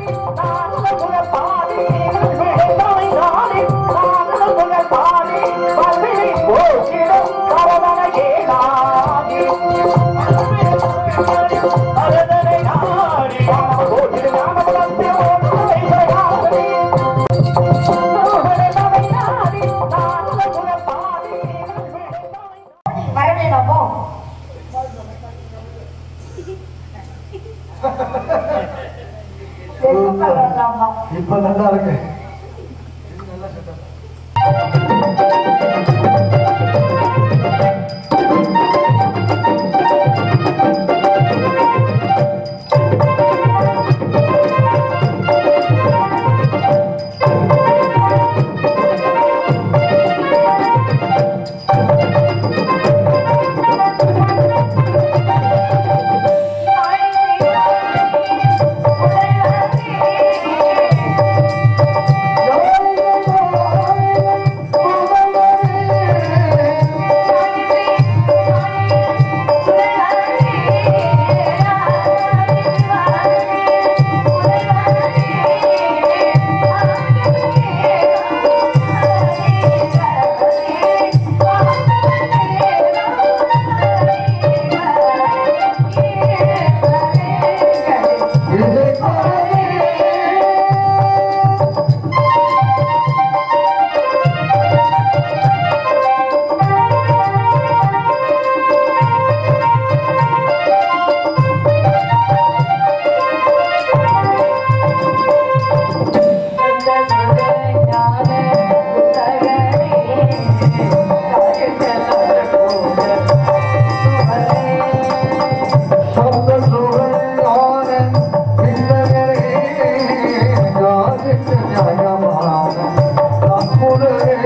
வரவேணாமோ செருப்பு கலரலாமா இப்ப நல்லா இருக்கு சப்த சுவையான பிள்ளைகளே, ஜாதிக்கு நியாயமான தம்புடரே.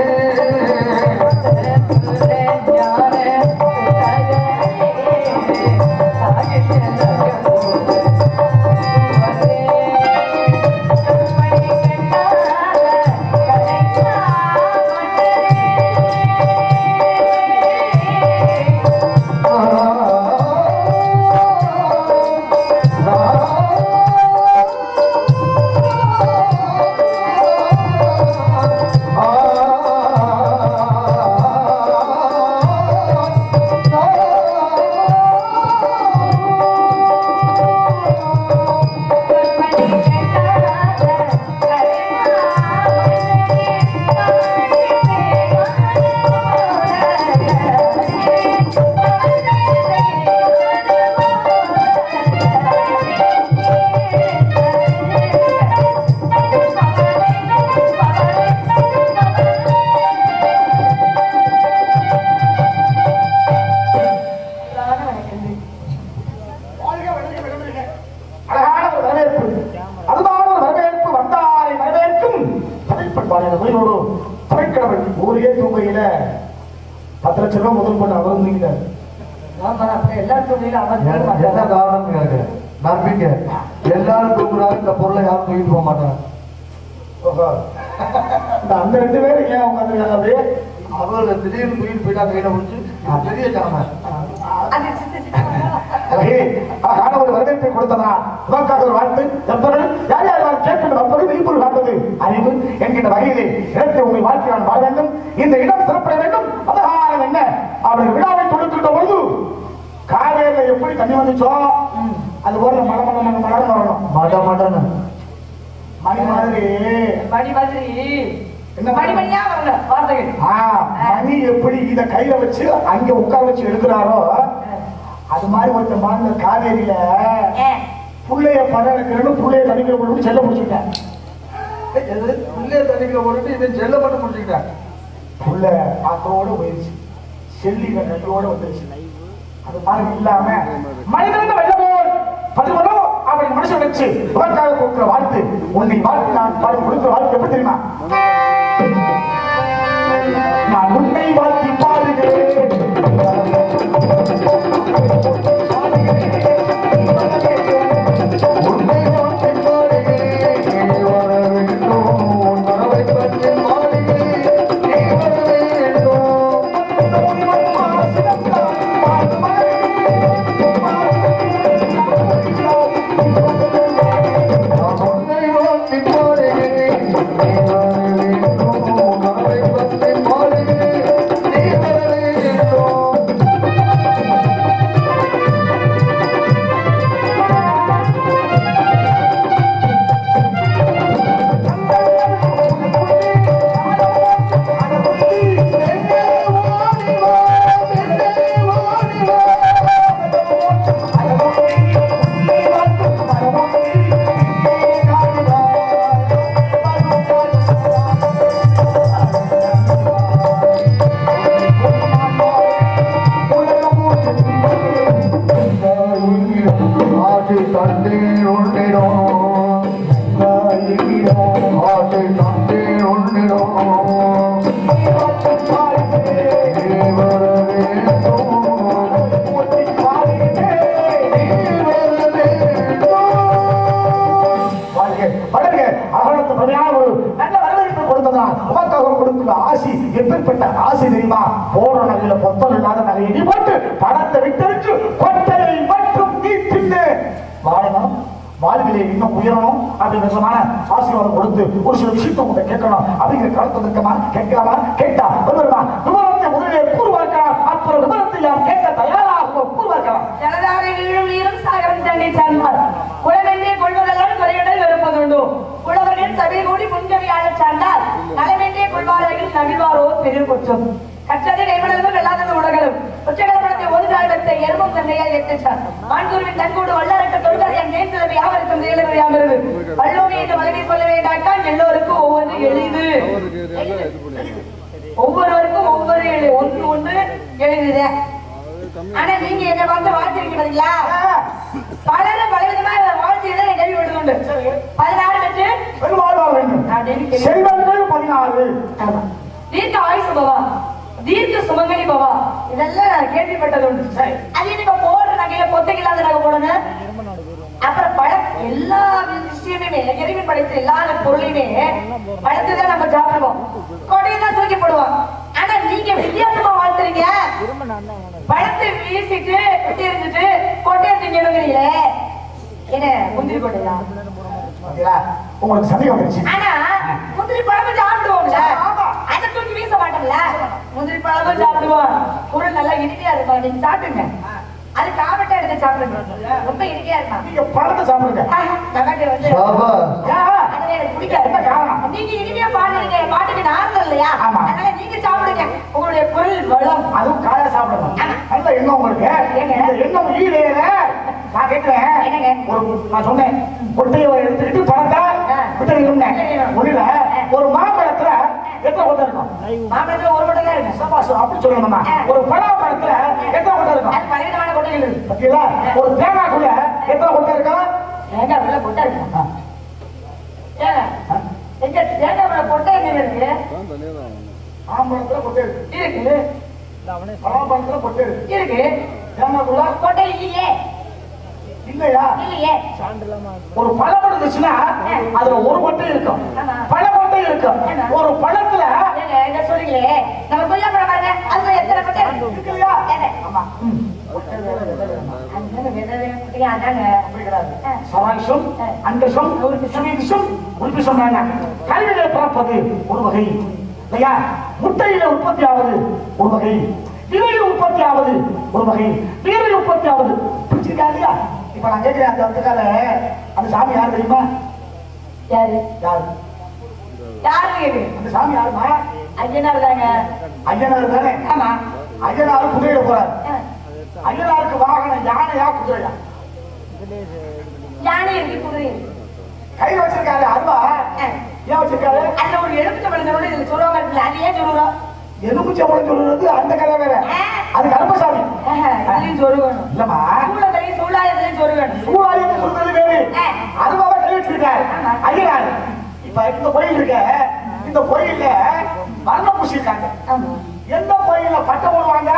வாழ்க வளர்க விளம்புக. அழகான ஒரு வரவேற்பு அதுதான் ஒரு வரவேற்பு வந்தாரை வரவேற்கும் தமிழ்பண்பாடு உயிரோடு தமிழ்கிழமை ஊரே தூங்கையில பத்து லட்சம் ரூபாய் முதல் போட்டு அவர் தூங்கினார் எல்லா தொழிலும் என்ன என்ன அவர் காரணம் எனக்கு நம்பிக்கை எல்லாரும் தூங்குறாங்க இந்த பொருளை யாரும் தூக்கிட்டு போக மாட்டாங்க ஓஹோ. இந்த அந்த ரெண்டு பேரும் ஏன் உட்காந்துருக்காங்க அப்படியே அவங்க திடீர்னு தூக்கிட்டு போயிட்டா கையில முடிச்சு நான் பெரிய ஜனமே அழகே, அழகான ஒரு வரவேற்பை கொடுத்ததா உனக்காக ஒரு வாழ்த்து எப்பொருள் யார் யார் யார் கேட்கின்ற அப்பொழுது மெய்ப்பொருள் காட்டுவது அறிவு என்கின்ற வகையிலே இடத்தை உங்கள் வாழ்க்கை நான் வாழ வேண்டும் இந்த இடம் சிறப்பட வேண்டும் அதகாலம் என்ன அவருடைய விழாவை தொடுக்கின்ற பொழுது காவேரியில எப்படி தண்ணி வந்துச்சோ அது போல மழை மழை மழை மழை வரணும் மட மடன்னு மணி மாதிரி மணி மாதிரி என்ன மணி மணியா வரல வார்த்தைகள் ஆ, மணி எப்படி இத கையில வச்சு அங்க உட்கார வச்சு எழுதுறாரோ அது மாதிரி ஒருத்தன் வாழ்ந்த காவேரியில ஏன் புள்ளைய படம் எடுக்கிறேன்னு புள்ளைய தனிக்கிற கொண்டு செல்ல முடிச்சுட்டேன் உள்ளே தண்ணிக்குள்ள போட்டுட்டு இவன் செல்ல மட்டும் முடிச்சுக்கிட்டேன் புள்ள ஆத்தோட போயிருச்சு செல்லிங்க நெல்லோட வந்துருச்சு அது மாதிரி இல்லாம மனிதன் வெள்ளமோர் பதிவனும் அவன் மனசு வச்சு உனக்காக கொடுக்கிற வாழ்த்து உன்னை வாழ்த்து நான் பாடி கொடுக்கிற வாழ்த்து எப்படி தெரியுமா நான் உன்னை வாழ்த்தி பாடுகிறேன் உன்னை வாழ்த்தி பாடுகிறேன், நீ வர வேண்டும். உன் மனதை பற்றி பாடுகிறேன், நீ வர வேண்டும். நான் உன்னை தந்தே உன்னிடம் ஆசை தந்தே உன்னிடம் நீ வர வேண்டும் வளர்க அவர்களுக்கு பிரமையான ஒரு நல்ல வரவேற்பு கொடுத்ததான் உமக்காக கொடுத்துள்ள ஆசி எப்பேற்பட்ட ஆசி தெரியுமா போற நகையில பொத்தல் இல்லாத நகையை நீ போட்டு பணத்தை விட்டெடுத்து கொட்டையை மட்டும் நீ தின்னு வாழணும் வாழ்விலே இன்னும் உயரணும் அப்படிங்கிற விதமான ஆசீர்வாதம் கொடுத்து ஒரு சில விஷயத்தை உங்களை கேட்கணும் அப்படிங்கிற கருத்து இருக்கமா கேட்கலாமா கேட்டா வந்துருமா விவரத்தை முதலிலே கூறுவார்களா அப்புறம் விவரத்தை யார் கேட்க தயாராக கூறுவார்களா ஜலதாரைகளிலும் நீரும் சாகரம் தண்ணி சார்ந்தார் குலவென்றே கொள்வதெல்லாம் குறையுடன் வெறுப்பதுண்டு குலவர்கள் சபை கூடி முன்கவியாளர் சார்ந்தார் நலமென்றே கொள்வார்கள் நவிழ்வாரோ பெரிய குற்றம் கற்றது கைமணர்களும் வெள்ளாதது உலகளும் உச்சகலப்படத்தை ஒரு காலத்தை எருமும் தன்னையால் எட்டுச்சார் மான்கூர்வின் தன்கூடு வல்லாரட்ட தொழுகார் என் ஜெயின் தலைமை யாவருக்கும் செயலவையாகிறது வல்லோமி என்று வலிமை சொல்ல வேண்டாட்டால் எல்லோருக்கும் ஒவ்வொரு எளிது ஒவ்வொருவருக்கும் ஒவ்வொரு எளி ஒன்று ஒன்று எளிது ஆனா நீங்க என்ன பார்த்து வாழ்த்திருக்கீங்களா பலரும் பலவிதமா வாழ்க்கையில கேள்விப்பட்டதுண்டு பதினாறு வச்சு பெருமாள் வாழ வேண்டும் நான் டெய்லி கேள்வி- செல்வங்கள் பதினாறு ஆமா. தீர்க்க ஆயுசு பவா தீர்க்க சுமங்கலி பவா இதெல்லாம் நான் கேள்விப்பட்டதுண்டு சரி. அது நீங்க போடுற நகையில பொத்தைக்கு இல்லாத நகை போடணும் அப்புறம் பழ எல்லா விஷயமுமே இறைவன் படைத்த எல்லா பொருளையுமே பழத்தை தான் நம்ம சாப்பிடுவோம் கொடையை தான் தூக்கி போடுவோம் ஆனா நீங்க வித்தியாசமா வாழ்த்துறீங்க பழத்தை வீசிட்டு விட்டு எரிஞ்சிட்டு கொட்டையை திங்கணுங்கிறீங்களே என்ன முந்திரி கொட்டையா பாத்தீங்களா? உங்களுக்கு சந்தேகம் வந்துருச்சு ஆனா முந்திரி பழமும் சாப்பிடுவோம்ல ஆமா. அதை தூக்கி வீச மாட்டோம்ல முந்திரி பழமும் சாப்பிடுவோம் குரல் நல்லா இனிமையா இருக்கும் நீங்க சாப்பிடுங்க அது காவட்டை எடுத்து சாப்பிடுங்க ரொம்ப இனிமையா இருக்கும் நீங்க பழத்தை சாப்பிடுங்க நகட்டு வந்து சாபாஷ். ஏன்? அது எனக்கு பிடிக்காது என்ன காரணம்? நீங்க இனிமையா பாடுறீங்க பாட்டுக்கு நார்மல் இல்லையா ஆமா. அதனால நீங்க சாப்பிடுங்க உங்களுடைய குரல் வளம் அதுவும் காயா சாப்பிடணும் நல்ல எண்ணம் உங்களுக்கு ஏங்க? இந்த எண்ணம் ஈடேற நான் கேட்கிறேன் என்னங்க? ஒரு நான் சொன்னேன் கொட்டையை எடுத்துக்கிட்டு பழத்தை ஆ. விட்டுறீங்க ஒண்ணுல ஒரு மாம்பழத்துல எத்தனை கொட்டை இருக்கும் மாம்பழத்துல ஒரு மட்டும் தான் இருக்கு சபாஷ் அப்படி சொல்லணுமா ஆ. ஒரு பழாப்பழத்துல எத்தனை கொட்டை இருக்கும் அது பலவிதமான கொட்டைகள் இருக்கு பாத்தீங்களா ஒரு தேங்காய்க்குள்ள எத்தனை கொட்டை இருக்கும் தேங்காய் உள்ள கொட்டை இருக்கு ஏங்க எங்க தேங்காய் உள்ள கொட்டை என்ன இருக்கு மாம்பழத்துல கொட்டை இருக்கு இருக்கு பழாப்பழத்துல கொட்டை இருக்கு இருக்கு தேங்காய்க்குள்ள கொட்டை இல்லையே இல்லையா இல்லையே ஒரு பழம் இருந்துச்சுன்னா அதுல ஒரு கொட்டை இருக்கும் ஆமா. பல கொட்டை இருக்கும் ஆமா. ஒரு பழத்துல ஏங்க என்ன சொல்றீங்களே நம்ம கொய்யா பழம் பாருங்க அதுல எத்தனை கொட்டை இருக்கு இருக்கு இல்லையா ஏங்க ஆமா அதாங்க விதை விதை கொட்டையா அதாங்க ஆ. சவாய்ஷம் அண்டசம் சமீபிசம் உறுப்பிசம் கல்வியில பிறப்பது ஒரு வகை இல்லையா முட்டையில உற்பத்தி ஆவது ஒரு வகை இவையில் உற்பத்தி ஆவது ஒரு வகை நீரில் உற்பத்தி ஆவது பிடிச்சிருக்கா இல்லையா இப்ப நான் கேட்கிறேன் அந்த இடத்துக்கால அந்த சாமி யார் தெரியுமா யாரு யார் யாரு கேக்குது அந்த சாமி யாருமா ஐயனார் தாங்க ஐயனார் தானே ஆமா ஐயனார் குதிரையில போறாரு ஆ. ஐயனாருக்கு வாகனம் யானையா குதிரையா யானை இருக்கு குதிரை இருக்கு கையில வச்சிருக்காரு அருவா ஆ. ஏன் வச்சிருக்காரு அதுல ஒரு எழுத்து பழந்தோட இதுல சொல்லுவாங்க இருக்குல்ல அது ஏன் சொல்லுறோம் எலுமிச்சம்பழம் சொல்றது அந்த கதை வேற அது கருப்பசாமி இதுலயும் சொருகணும் இல்லம்மா சூழலையும் சூழாயத்திலையும் சொருகணும் சூழாயம் சொல்றது வேறு ஆ. அதுவாக கை வச்சிருக்காரு ஆமா. ஐயனார் இப்ப இந்த கோயில் இருக்க இந்த கோயில்ல வர்ணம் பூசிருக்காங்க ஆமா எந்த கோயில்ல பட்டை போடுவாங்க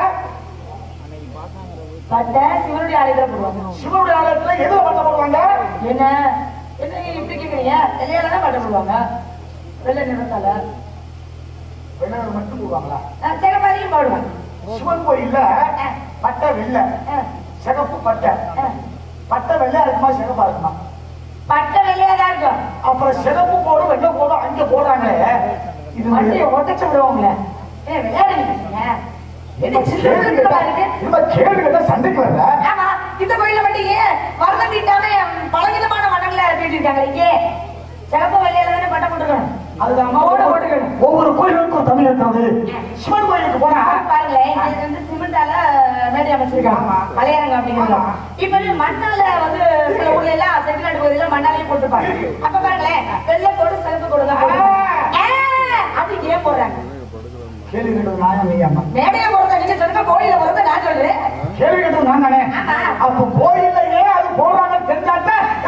பட்டை சிவனுடைய ஆலயத்துல போடுவாங்க சிவனுடைய ஆலயத்துல எதுல பட்டை போடுவாங்க என்ன என்ன நீங்க இப்படி கேக்குறீங்க வெள்ளையால தான் பட்டை போடுவாங்க வெள்ளை நிறத்தால வெள்ளையர் மட்டும் போடுவாங்களா ஆ, சிகப்பாலையும் போடுவாங்க சிவன் கோயில்ல பட்டை வெள்ளை ஆ, சிகப்பு பட்டை ஆ. பட்டை வெள்ளையா இருக்குமா சிகப்பா இருக்குமா பட்டை வெள்ளையா தான் இருக்கும் அப்புறம் சிகப்பு போடும் வெள்ளை போடும் அங்க போடுறாங்களே இது மண்டையை உடைச்சு விடுவாங்களே ஏ விளையாடுங்க என்ன சின்ன கேள்வி விழுப்புரமா கேட்டா இருக்கு இப்ப கேள்வி கேட்டா சண்டைக்கு வரல ஆமா இந்த கோயில மட்டும் ஏன் வர்ணம் தீட்டாம பலவிதமான வண்ணங்கள தீட்டிருக்காங்க இங்கே சிகப்பு வெள்ளையில தானே பட்டம் போட்டுக்கணும் அதுதான் ஓட போட்டுக்கணும் ஒவ்வொரு கோயிலுக்கும் ஒரு தமிழ் இருக்கிறது சிவன் கோயிலுக்கு போனா பாருங்களேன் இது வந்து சிமெண்டால மேடை அமைச்சிருக்காங்க ஆமா. பழையரங்க அப்படிங்கிறது ஆமா. இப்ப வந்து மண்ணால வந்து சில ஊர்ல எல்லாம் செட்டிநாடு பகுதியில மண்ணாலையும் போட்டுப்பாங்க அப்ப பாருங்களேன் வெள்ளை கோடு சிறப்பு கோடு தான் போட்டுருப்பாங்க. ஆ, அது ஏன் போடுறாங்க கேள்வி கேட்டது நான் நீ அம்மா மேடையை பொறுத்த நீங்க சொல்லுங்க கோயில பொறுத்த நான் சொல்றேன் கேள்வி கேட்டது நான் தானே ஆமா. அப்ப கோயில்ல ஏன் அது போடுறாங்கன்னு தெரிஞ்சாக்க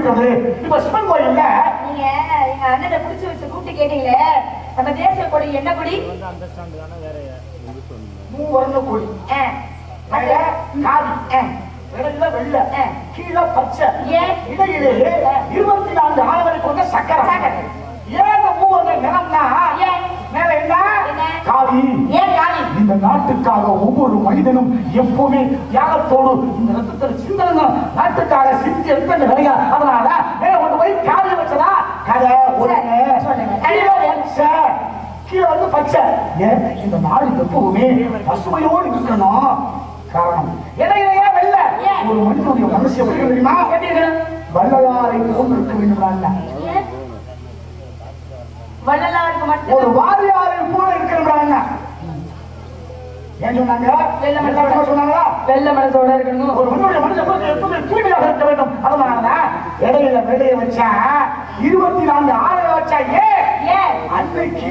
இருக்கிறது இப்ப சிவன் கோயில்ல நீங்க எங்க அண்ணனை புடிச்சு வச்சு கூப்பிட்டு கேட்டீங்களே நம்ம தேசிய கொடி என்ன கொடி மூவர்ண கொடி ஆ, மேல காவி ஆ, இடத்துல வெள்ளை ஆ. கீழே பச்சை ஏன்? இடையிலே இருபத்தி நான்கு ஆளுநரை கொண்ட சக்கரம் சக்கரம். ஏன் இந்த மூவர்ண நிறம்னா ஏன்? மேல என்ன என்ன? காவி ஏன் காவி இந்த நாட்டுக்காக ஒவ்வொரு மனிதனும் எப்பவுமே தியாகத்தோடு இந்த ரத்தத்தில் சிந்தனை நாட்டுக்காக சிந்தி எடுத்த நிறைய அதனால மேல கொண்டு போய் காவி வச்சதா கதை ஒண்ணு சரி, சொல்லுங்க. கீழே பச்சை கீழே வந்து பச்சை ஏன் இந்த நாடு எப்பவுமே பசுமையோடு இருக்கணும் காரணம் இடையிலேயே வெள்ள ஏன்? ஒரு மனிதனுடைய மனசு எப்படி தெரியுமா எப்படி இருக்கணும் வள்ளலாரை போன்று இருக்க வேண்டும் ஏன்? வள்ளலாருக்கு மட்டும் ஒரு வாரியாரை போல இருக்கிறாங்க ஏன் சொன்னாங்க வெள்ளை மனசோட. எல்லாருமே சொன்னாங்களா வெள்ள மனசோட இருக்கணும் ஒரு மனிதனுடைய மனித பிறகு எப்பவுமே தூய்மையாக இருக்க வேண்டும் அதனாலதான் இடையில வெளியே வச்சா இருபத்தி நான்கு ஆறு வச்சா ஏன் ஏன் அன்னைக்கு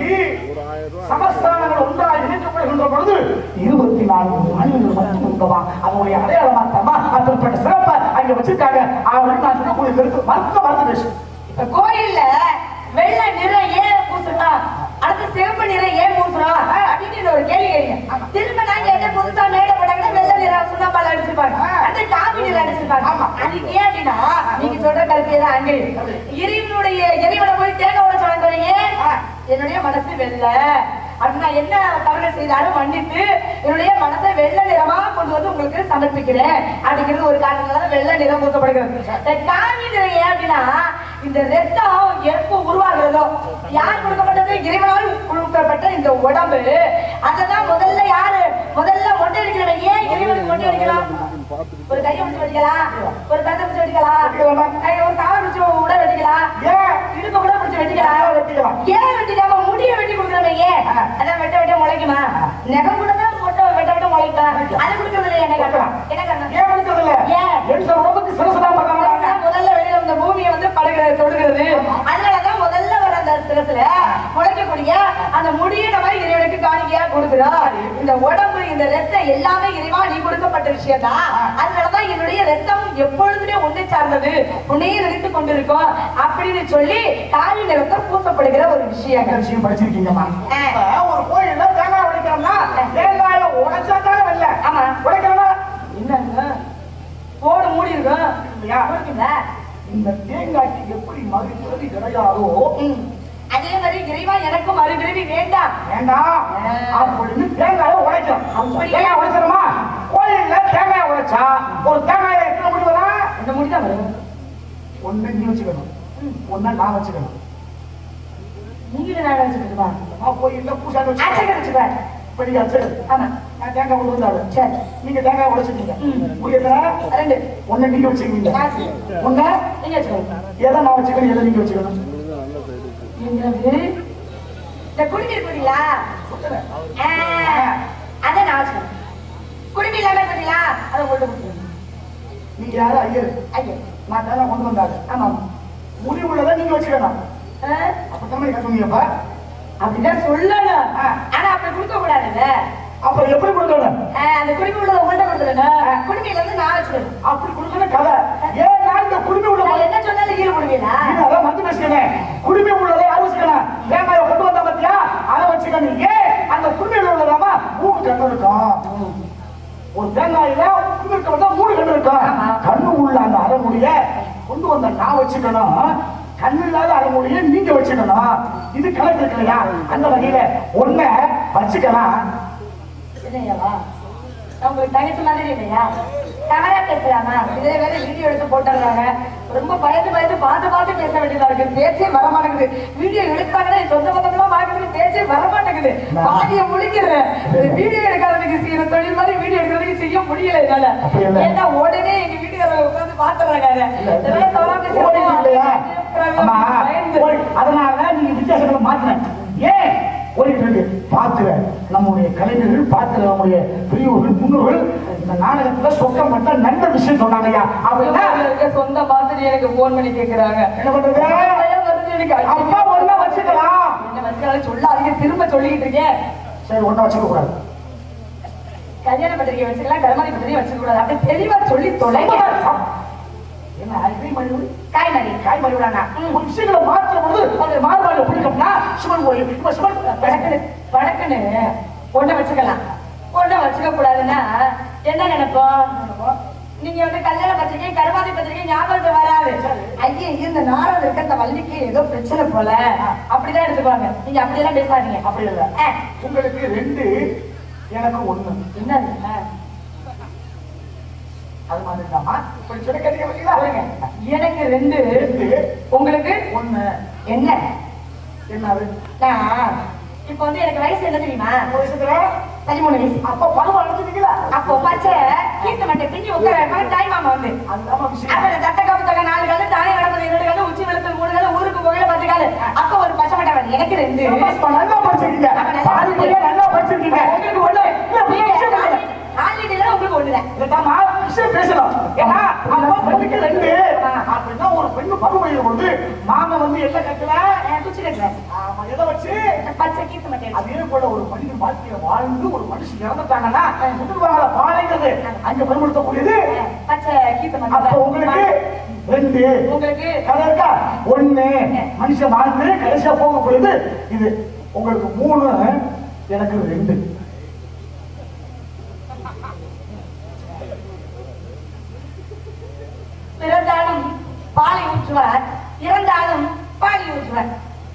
சமஸ்தானங்கள் ஒன்றாக இணைக்கப்படுகின்ற பொழுது இருபத்தி நான்கு மனிதர்கள் மட்டும் இருந்தவா அதனுடைய அடையாளமாத்தமா அப்படிப்பட்ட சிறப்பை அங்க வச்சிருக்காங்க அவருக்கு நான் சொல்லக்கூடிய கருத்து மறுக்க மறுத்து பேசு இப்ப கோயில்ல வெள்ளை நிறம் ஏன் பூசுறா அடுத்து சிவப்பு நிறம் ஏன் பூசுறா அப்படின்னு ஒரு கேள்வி கேட்டீங்க திரும்ப நான் கேட்டேன் புதுசா மேடை போட்டாங்கன்னா வெள்ளை நிறம் சுண்ணப்பால் அடிச்சிருப்பாங்க அந்த காவி நிறம் அடிச்சிருப்பாங்க ஆமா. அதுக்கு ஏன் அப்படின்னா நீங்க சொல்ற கருத்து தான் அங்கே இறைவனுடைய இறைவனை போய் தேங்க உடச்சு வாங்குறீங்க என்னுடைய மனசு வெள்ளை அப்படி நான் என்ன தவறு செய்தாலும் மன்னித்து என்னுடைய மனசை வெள்ளை நிறமா கொண்டு வந்து உங்களுக்கு சமர்ப்பிக்கிறேன் அப்படிங்கிறது ஒரு காரணத்தினால வெள்ளை நிறம் பூசப்படுகிறது இந்த காவி நிறம் ஏன் அப்படின்னா இந்த ரத்தம் எப்போ உருவாகிறதோ யார் கொடுக்கப்பட்டது இறைவனால் கொடுக்கப்பட்ட இந்த உடம்பு அததான் முதல்ல யாரு முதல்ல மொட்டை அடிக்கிறவன் ஏன் இறைவனுக்கு மொட்டை அடிக்கலாம் ஒரு கையை பிடிச்சு வெட்டிக்கலாம் ஒரு கத்தை பிடிச்சு வெட்டிக்கலாம் கை ஒரு காலை பிடிச்சு உட வெட்டிக்கலாம் ஏன் இடுப்ப கூட பிடிச்சு வெட்டிக்கலாம் யாரை வெட்டிக்கலாம்? ஏன் வெட்டிக்காம முடிய வெட்டி கொடுக்குறவன் ஏன் அதான் வெட்ட வெட்ட முளைக்குமா நெகம் கூட தான் மொட்டை வெட்ட வெட்ட முளைக்கலாம் அது கொடுக்கறது இல்லை என்ன காரணம் என்ன காரணம் ஏன் எடுக்கிறதில்ல ஏன்? என் உடம்புக்கு சிறசுதான் பண்ணாங்க அதனாலதான் முதல்ல வெளியில இந்த பூமியை வந்து படுகிறது தொடுகிறது அதனாலதான் முதல்ல வர அந்த சிரசுல முளைக்கக்கூடிய அந்த முடியை நம்ம இறைவனுக்கு காணிக்கையா கொடுக்கிறோம் இந்த உடம்பு இந்த ரத்தம் எல்லாமே இறைவா நீ கொடுக்கப்பட்ட விஷயம் தான் அதனாலதான் என்னுடைய ரத்தம் எப்பொழுதுமே உன்னை சார்ந்தது உன்னையே நினைத்து கொண்டிருக்கோம் அப்படின்னு சொல்லி காலி நிறத்தம் பூசப்படுகிற ஒரு விஷயம் இந்த விஷயம் படிச்சிருக்கீங்கம்மா ஆ. இப்ப ஒரு கோயில்ல தேங்காய் உடைக்கிறோம்னா தேங்காய உடைச்சா தானே வெள்ள ஆமா. உடைக்கிறோம்னா என்னங்க போடு மூடி இருக்கும் இல்லையா? இருக்குல்ல இந்த தேங்காய்க்கு எப்படி மறுபிறவி கிடையாதோ ம். அதே மாதிரி இறைவா எனக்கும் மறுபிறவி வேண்டாம் வேண்டாம் ஆ. அப்படின்னு தேங்காயை உடைக்கிறோம் அப்படியா? தேங்காய் உடைச்சிருமா கோயில்ல தேங்காய் உடைச்சா ஒரு தேங்காயை எத்தனை முடி வரா இந்த முடிதான் வரும் ஒண்ணு நீ வச்சுக்கணும் ஒண்ணு நான் வச்சுக்கணும் நீங்க நான் வச்சுக்கிட்டுமா நான் கோயில்ல பூசாரி அச்சக வச்சுக்கணும் வச்சுக்குவேன் பெரிய அச்சல் ஆமா நான் தேங்காய் கொண்டு வந்தாரு சரி நீங்க தேங்காய் உடைச்சிட்டீங்க ம். புரியுதா ரெண்டு ஒண்ணு நீங்க வச்சுக்கீங்க காசு ஒண்ணு நீங்க வச்சுக்கோங்க எதை நான் வச்சுக்கணும் எதை நீங்க வச்சுக்கணும் என்னது இந்த குடிநீர் குடிங்களா ஆ, அதை நான் வச்சுக்கணும் குடிநீர் இல்லாம குடிங்களா அதை உங்கள்ட்ட கொடுத்துருங்க நீங்க யாரும் ஐயர் ஐயோ நான் தேங்காய் கொண்டு வந்தாரு ஆமா முடி உள்ளதை நீங்க வச்சுக்கணும் ஆ, அப்பதான் கட்டுவீங்கப்பா அப்படிதான் சொல்லணும் ஆ. ஆனா அப்படி கொடுக்க கூடாதுல்ல அப்புறம் எப்படி கொடுக்கணும் ஆ, அந்த குடிமை உள்ளதை உங்கள்ட்ட கொடுத்துருங்க குடிமையில இருந்து நான் வச்சுக்கணும் அப்படி கொடுக்கணும் கதை ஏன் நான் இந்த குடும்பம் உள்ள நான் என்ன சொன்னாலும் ஈடு குடிமையில நீ அதான் மத்து பேசுகிறேன் குடுமி உள்ளதை யார் வச்சுக்கணும் தேங்காயை கொண்டு வந்தா பத்தியா அதை வச்சுக்கணும் ஏன் அந்த குடுமையில் உள்ளதாமா மூணு கண்ணு இருக்கும் ஒரு தேங்காயில குடும்பத்துக்கு வந்தா மூணு கண்ணு இருக்கும் ஆமா. கண்ணு உள்ள அந்த அரைமுடிய கொண்டு வந்த நான் வச்சுக்கணும் கண்ணு இல்லாத அரைமுடிய நீங்க வச்சுக்கணும் இது கணக்கு இருக்கு இல்லையா அந்த வகையில ஒண்ண வச்சுக்கலாம் இல்லையாவா நான் உங்களுக்கு தங்கச்சி மாதிரி இல்லையா தவறா பேசலாமா இதே வேற வீடியோ எடுத்து போட்டுறாங்க ரொம்ப பயந்து பயந்து பார்த்து பார்த்து பேச வேண்டியதா இருக்கு பேச்சே வர மாட்டேங்குது வீடியோ எடுத்தாங்கன்னா என் சொந்த பக்கம்லாம் பார்க்கறது பேச்சே வர மாட்டேங்குது பாதிய முடிக்கிறேன் வீடியோ எடுக்காததுக்கு செய்யற தொழில் மாதிரி வீடியோ எடுக்கிறதுக்கு செய்ய முடியல என்னால அப்படி இல்ல. ஏன்னா உடனே எங்க வீட்டுக்காரங்க உட்காந்து பாத்துறாங்க அதை இதெல்லாம் தவறா ஓடிட்டு இல்லையா? ஆமா, பேசுறோம் பயந்து ஓடி. அதனால நீங்க வித்தியாசங்களை மாத்துறேன் ஏன் ஓடிட்டு இருக்கு பாத்துற நம்முடைய கலைஞர்கள் பாத்துற நம்முடைய பெரியவர்கள் முன்னோர்கள் இந்த நாடகத்துல சொக்கம் பண்ண நல்ல விஷயம் சொன்னாங்கய்யா அப்படின்னா இருக்க சொந்த மாதிரி எனக்கு போன் பண்ணி கேக்குறாங்க என்ன பண்றது பயம் வருது எனக்கு அப்பா ஒண்ணா வச்சுக்கலாம் என்ன வச்சுக்கலாம் சொல்லாதீங்க திரும்ப சொல்லிக்கிட்டு இருக்கேன் சரி ஒண்ணா வச்சுக்க கூடாது கல்யாண பத்திரிக்கை வச்சுக்கலாம் கருமாதி பத்திரிக்கை வச்சுக்க கூடாது அப்படி தெளிவா சொல்லி தொலைங்க என்ன அடிக்கடி மணி காய்மணி விடுறாங்க ம். ஒரு விஷயங்களை மாற்றும் பொழுது அந்த மாறுபாடு பிடிக்கும்னா சிவன் கோயில் இப்ப சிவன் வடக்குன்னு வடக்குன்னு பொண்ணை வச்சுக்கலாம் பொண்ணை வச்சுக்க கூடாதுன்னா என்ன நினைப்போம் நீங்க வந்து கல்யாண பத்திரிகை கருமாதி பத்திரிகை ஞாபகத்தை வராது ஐயே இந்த நாரம் இருக்க இந்த வள்ளிக்கு ஏதோ பிரச்சனை போல அப்படிதான் எடுத்துக்குவாங்க நீங்க அப்படியெல்லாம் பேசாதீங்க அப்படி இல்ல ஆ, உங்களுக்கு ரெண்டு எனக்கு ஒண்ணு என்னது ஆ, அது மாதிரி தாமா இப்படி சொல்ல கேட்டீங்க பாத்தீங்களா? பாருங்க. எனக்கு ரெண்டு ரெண்டு உங்களுக்கு ஒண்ணு என்ன என்னது நான் இப்ப வந்து எனக்கு வயசு என்ன தெரியுமா ஒரு விஷயத்துல பதிமூணு வயசு அப்ப பருவம் அழைச்சிட்டீங்களா அப்போ பச்சை கீர்த்த மட்டை பிஞ்சு உட்கார தாய் மாமா வந்து அதுதான் விஷயம் அப்புறம் தட்டை காப்பு தக்க நாலு காலு தானே கிடப்பது இரண்டு காலு உச்சி வெளுத்து மூணு காலு ஊருக்கு கோயில பத்து காலு அப்ப ஒரு பச்சை மட்டை வந்து எனக்கு ரெண்டு சபாஷ்மா, நல்லா படிச்சிருக்கீங்க பாதி பையன் நல்லா படிச்சிருக்கீங்க உங்களுக்கு ஒண்ணு இல்ல, நீங்க விஷயம் பேசுங்க. ஆல்ரெடி உங்களுக்கு ஒண்ணுதான் இதுதாம்மா, விஷயம் பேசணும் ஏன்னா அப்பா பெண்ணுக்கு ரெண்டு அப்படின்னா ஒரு பெண்ணு பருவம் பொழுது மாமன் வந்து என்ன கட்டல குச்சி கட்டுறேன் ஆமா எதை வச்சு பச்சை கீர்த்த மட்டை அதே போல ஒரு மனிதன் வாழ்க்கையில வாழ்ந்து ஒரு மனுஷன் இறந்துட்டாங்கன்னா முதுவாக பாலைங்கிறது அங்க பயன்படுத்தக்கூடியது பச்சை கீர்த்த அப்ப மட்டை உங்களுக்கு ரெண்டு உங்களுக்கு கதை இருக்கா ஒண்ணு மனுஷன் வாழ்ந்து கடைசியா போகக்கூடியது இது உங்களுக்கு மூணு எனக்கு ரெண்டு பிறந்தாலும் பாலை ஊற்றுவார் இறந்தாலும் பாலை ஊற்றுவார்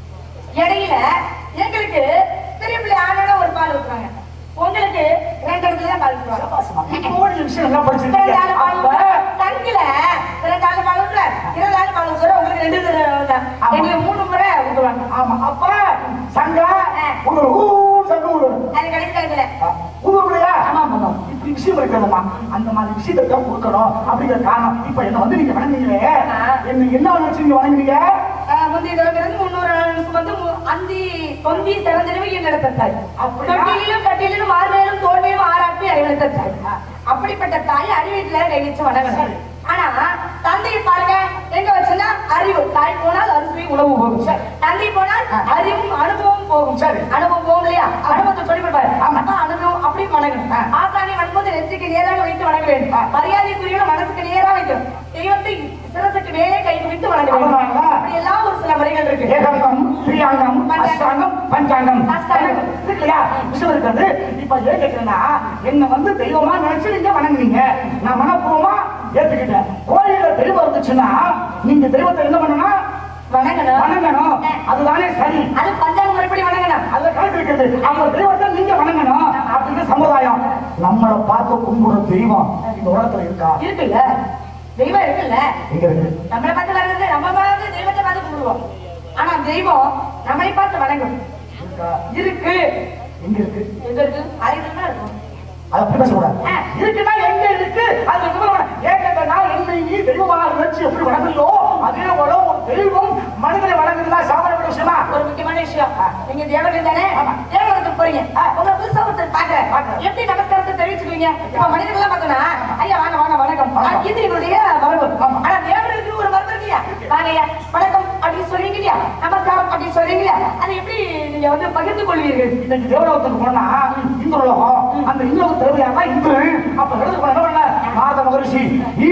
இடையில எங்களுக்கு பெரிய பிள்ளை ஆனோட ஒரு பால் ஊற்றுவாங்க உங்களுக்கு ரெண்டு இடத்துல தான் பால் ஊற்றுவாங்க இப்போ ஒரு விஷயம் என்ன படிச்சிருக்கீங்க பிறந்தாலும் பால் அப்ப ஊற்றுவார். தங்கில பிறந்தாலும் பால் ஊற்றுவார் இறந்தாலும் பால் ஊற்றுவார் உங்களுக்கு ரெண்டு தடவை தான் ஆமா. எங்களுக்கு மூணு முறை ஊற்றுவாங்க ஆமா அப்ப சங்கா ஒரு ஊ சங்க ஊரு அது கடைசி காலத்துல ஊருலையா ஆமா, ஆமா. இப்படி விஷயம் இருக்கணுமா அந்த மாதிரி விஷயத்தை தான் கொடுக்கணும் அப்படிங்கிற காரணம் இப்ப என்ன வந்து நீங்க வணங்குறீங்களே ஆமா. என்ன என்ன வச்சு நீங்க வணங்குறீங்க ஆஹ் முந்தைய தலைமையிலிருந்து முன்னூறு ஆண்டுக்கு வந்து மு- அந்தி தொந்தி சிறந்திரவு என்னிடத்தாய் அப்படியா? தொட்டிலும் கட்டிலும் மார்பேலும் தோல்வியும் ஆராட்டி அறிவளித்த தாய் அப்படிப்பட்ட தாய் அறிவீட்டுல கை வச்சு வணங்கணும் ஆனா தந்தையை பாருங்க எங்க வச்சுன்னா அறிவு தாய் போனால் அரிசி உணவு போகும் தந்தை போனால் அறிவும் அனுபவம் போகும் சரி. அனுபவம் போகும் இல்லையா அனுபவத்தை சொல்லி கொடுப்பாரு ஆமா அனுபவம் அப்படி வணங்கணும் ஆசானை வணங்கும்போது நெற்றிக்கு நேராக வைத்து வணங்க வேண்டும் மரியாதைக்குரிய மனசுக்கு நேரா வைக்கணும் தெய்வத்தை சிரசுக்கு மேலே கை குவித்து வணங்க வேண்டும் அதனால அப்படி எல்லாம் ஒரு சில முறைகள் இருக்கு ஏகாங்கம் பிரியாங்கம் அஷ்டாங்கம் பஞ்சாங்கம் அஷ்டாங்கம். இருக்கு இல்லையா விஷயம் இருக்கிறது இப்ப ஏன் கேட்கிறேன்னா என்ன வந்து தெய்வமா நினைச்சு நீங்க வணங்குனீங்க நான் மனப்பூர்வமா ஏத்துக்கிட்டேன் கோயில்ல தெய்வம் இருந்துச்சுன்னா நீங்க தெய்வத்தை என்ன பண்ணணும் வணங்கணும் வணங்கணும் அதுதானே சரி அது பஞ்சாங்க முறைப்படி வணங்கணும் அதுல கணக்கு இருக்குது அந்த தெய்வத்தை நீங்க வணங்கணும் அப்படின்னு சமுதாயம் நம்மளை பார்த்து கும்பிடுற தெய்வம் இந்த உலகத்துல இருக்கா இருக்குல்ல தெய்வம் இருக்குல்ல எங்க இருக்கு நம்மளை பார்த்து வணங்குறது நம்ம பார்த்து தெய்வத்தை பார்த்து கும்பிடுவோம் ஆனா தெய்வம் நம்மளை பார்த்து வணங்கும் இருக்கா இருக்கு எங்க இருக்கு எங்க இருக்கு அறிவு தான் இருக்கும் அது அப்படி பேசக்கூடாது ஆ. இருக்குன்னா எங்க இருக்கு அது ஏகத்த நாள் என்னை நீ தெய்வமாக நினைச்சு எப்படி வணங்குறியோ அதே போல ஒரு தெய்வம் மனிதனை வணங்குறதா சாதாரண விஷயமா ஒரு முக்கியமான விஷயம் நீங்க தேவர்கள் தானே ஆமா. தேவலத்துக்கு போறீங்க உங்களை புதுசா ஒருத்தர் பாக்குறேன் பார்க்கிறேன். எப்படி நமஸ்காரத்தை தெரிவிச்சுக்குவீங்க இப்ப மனிதர்கள் எல்லாம் பார்த்தோம்னா ஐயா வாங்க வாங்க வணக்கம் ஆமா. இது எங்களுடைய மரபு ஆமா. ஆனா தேவர்களுக்கு ஒரு மரபு இருக்கு இல்லையா வாங்க ஐயா வணக்கம் அப்படின்னு சொல்றீங்க இல்லையா நமஸ்காரம் அப்படின்னு சொல்றீங்க இல்லையா அதை எப்படி நீங்க வந்து பகிர்ந்து கொள்வீர்கள் இன்னைக்கு தேவலோகத்துக்கு போனா இந்த உலகம் அந்த இன்னொரு தேவையான இந்து அப்ப இடத்துக்கு போனா என்ன பண்ண நாரத மகரிஷி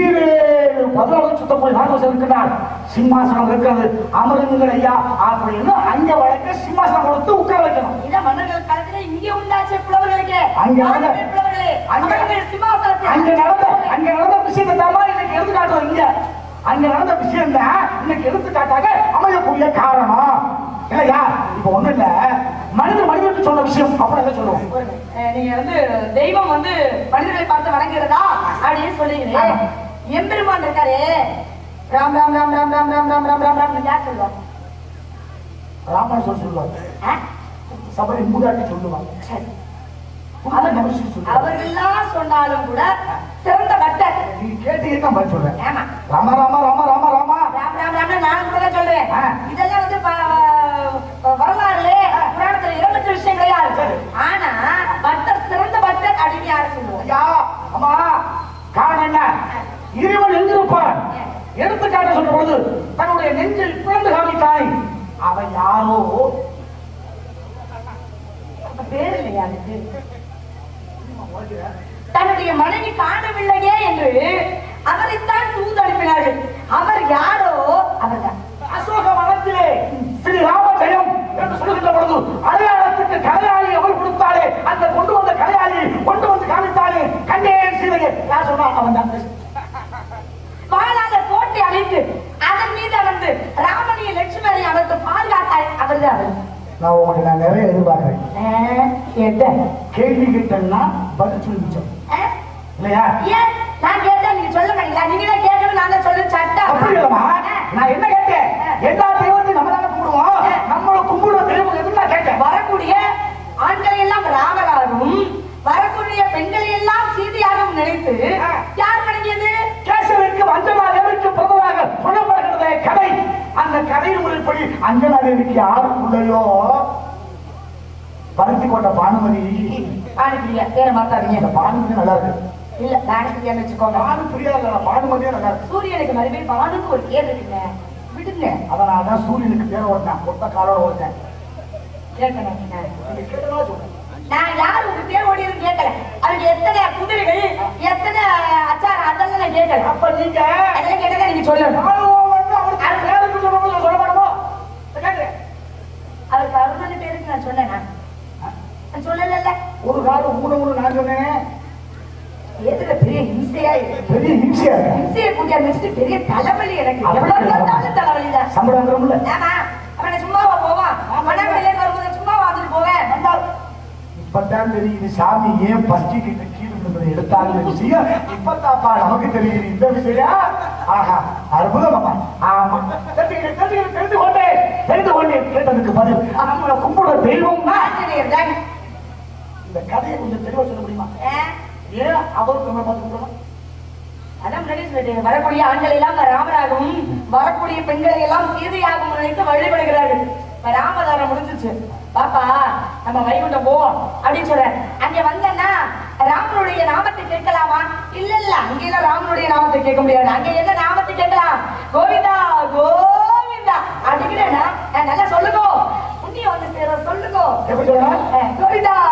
ஈரேழு பதினோரு சுத்த போய் நாரதம் இருக்கிறார் சிம்மாசனம் இருக்கிறது அமருங்கள் ஐயா அப்படின்னு அங்க வழக்க சிம்மாசனம் கொடுத்து உட்கார வைக்கணும் இதான் மன்னர்கள் காலத்துல இங்க உண்டாச்ச புலவர்களுக்கு அங்க வந்து- ஆண்கள் புலவர்களே அங்க- அவர்கள் சிம்மாசனத்தில் அங்க நடந்த அங்க நடந்த விஷயத்தை தாமா இன்னைக்கு எடுத்து காட்டுறோம் இங்க அங்க நடந்த விஷயம் தான் இன்னைக்கு எடுத்துக்காட்டாக அமையக்கூடிய காரணம் இல்லையா இப்ப ஒண்ணு இல்ல மனித மனிதனுக்கு சொன்ன விஷயம் அப்புறம் என்ன சொல்லுவோம் அஹ் நீங்க வந்து தெய்வம் வந்து மனிதர்களை பார்த்து வணங்குறதா அப்படின்னு சொல்றீங்களே ஆமா. எம்பெருமான் இருக்காரு ராம் ராம் ராம் ராம் ராம் ராம் ராம் ராம் ராம் ராம் யார் சொல்லுவா ராமன் சொல்லி சொல்லுவாங்க ஆ? சபரி மூதாட்டி சொல்லுவாங்க சரி. அதை மனுஷன் சொல்லுவாங்க அவர்கள்லாம் சொன்னாலும் கூட சிறந்த பக்தர் நீ கேட்டீங்கன்னா பதில் சொல்றேன் ஆமா ராம ராம ராம ராம ராமா ராம் ராம் ராம் நானும் கூட தான் சொல்றேன் ஆ. இதெல்லாம் வந்து ப- வரலாறுல புராணத்துல இடம்பெற்ற விஷயம் கிடையாது சரி. ஆனா பக்தர் சிறந்த பக்தர் அப்படின்னு யாரு சொல்லுவோம் ஐயா அம்மா காரணம் என்ன இறைவன் எங்கிருப்பான் எடுத்துக்காட்ட சொல்ற பொழுது தன்னுடைய நெஞ்சில் பிறந்து காமித்தாய் அவன் யாரோ பேர் இல்லையா அதுக்கு தன்னுடைய மனைவி காணவில்லையே என்று அவரைத்தான் தூது அனுப்பினார்கள் அவர் யாரோ அவர்தான் வைத்து அதன் மீது அமர்ந்து ராமனிய லட்சுமணனை அமர்ந்து பாதுகாத்தாய் அவர்தான் அவர் நான் உங்கள்கிட்ட நான் நிறைய எதிர்பார்க்கிறேன் ஆஹ், எத? கேள்வி கேட்டேன்னா பதில் சொல்லி மிச்சம் ஆஹ், இல்லையா ஏன் நான் கேட்டா நீங்க சொல்ல மாட்டீங்களா நீங்க தான் கேட்கணும் நான் தான் சொல்ல சட்டம் அப்படி இல்லம்மா நான் என்ன கேட்டேன் எல்லா தெய்வத்தையும் நம்ம தானே கும்பிடுவோம் நம்மள கும்பிடுற தெய்வம் எதுன்னு நான் கேட்டேன் வரக்கூடிய ஆண்களை எல்லாம் ராமராகவும் வரக்கூடிய பெண்களை எல்லாம் சீதையாகவும் நினைத்து யார் வணங்கியது கேசவருக்கு அஞ்சனா தேவிக்கு பிரதமாக சொல்லப்படுகிறது கதை அந்த கதையின் முறைப்படி அஞ்சனா தேவிக்கு யாரு பிள்ளையோ பருத்தி கொண்ட பானுமதி பானிப்பிரியா பேர மாத்தாதீங்க இந்த பானுமதி நல்லா இருக்கு இல்ல பானிப்பிரியான்னு வச்சுக்கோங்க பானுப்பிரியா இல்ல பானுமதியே நல்லா இருக்கு சூரியனுக்கு மறுபடியும் பானுக்கு ஒரு பேர் இருக்குங்க விடுங்க அதனால தான் சூரியனுக்கு பேர் ஓட்டினேன் ஒத்த காலோட ஓட்டினேன் கேட்கணும் நீங்க கேட்டதா சொல்றேன் நான் யார் உங்க பேர் ஓடியதுன்னு கேட்கல அதுக்கு எத்தனை குதிரைகள் எத்தனை அச்சாரம் அதெல்லாம் நான் கேட்கல அப்ப நீங்க அதெல்லாம் கேட்டதா நீங்க சொல்லணும் நானும் வந்து அவருக்கு அது பேருக்கு சொல்லணும் சொல்ல மாட்டோமோ கேட்கிறேன் அவருக்கு அருணன் பேருக்கு நான் சொன்னேன் நான் சொல்லல ஒரு காலம் ஊன ஊன நான் சொன்னேன் எதுல பெரிய ஹிம்சையா இருக்கு பெரிய ஹிம்சையா இருக்கு ஹிம்சையை கூட்டி அமைச்சிட்டு பெரிய தலைவலி எனக்கு அப்படி எவ்வளவு இல்ல. இருந்தாலும் தலைவலி தான் சம்பளம் வந்துடும்ல ஆமா அவனை சும்மாவா போவான் மனவிலே வரும்போது சும்மா வந்துட்டு போவேன் வந்தால் இப்பதான் தெரியுது சாமி ஏன் பஞ்சிக்கிட்டு கீழே விழுந்ததை எடுத்தாங்க விஷயம் இப்பதாப்பா நமக்கு தெரியுது இந்த விஷயம் ஆஹா அற்புதம் அம்மா ஆமா தெரிஞ்சுக்கிட்டு தெரிஞ்சுக்கிட்டு தெரிந்து கொண்டேன் தெரிந்து கொண்டேன் கேட்டதுக்கு பதில் நம்மளை கும்பிடுற தெய்வம்னா ஆஞ்சநேயர் தாங்க இந்த கதையை கொஞ்சம் தெளிவா சொல்ல முடியுமா ஆ, ஏன் அவருக்கு நம்ம பார்த்து கும்பிடணும் அதான் முன்னாடி சொல்லிட்டேன் வரக்கூடிய ஆண்களை எல்லாம் ராமராகவும் வரக்கூடிய பெண்களை எல்லாம் சீதையாகவும் நினைத்து வழிபடுகிறார்கள் இப்ப ராமதாரம் முடிஞ்சிச்சு பாப்பா நம்ம வைகுண்டம் போவோம் அப்படின்னு சொல்றேன் அங்க வந்தேன்னா ராமனுடைய நாமத்தை கேட்கலாமா இல்ல இல்ல அங்கெல்லாம் ராமனுடைய நாமத்தை கேட்க முடியாது அங்க என்ன நாமத்தை கேட்கலாம் கோவிந்தா கோவிந்தா அப்படிங்கிறேன்னா நல்லா சொல்லுங்க புண்ணியம் வந்து சேர சொல்லுங்க எப்படி சொல்லணும் அஹ், கோவிந்தா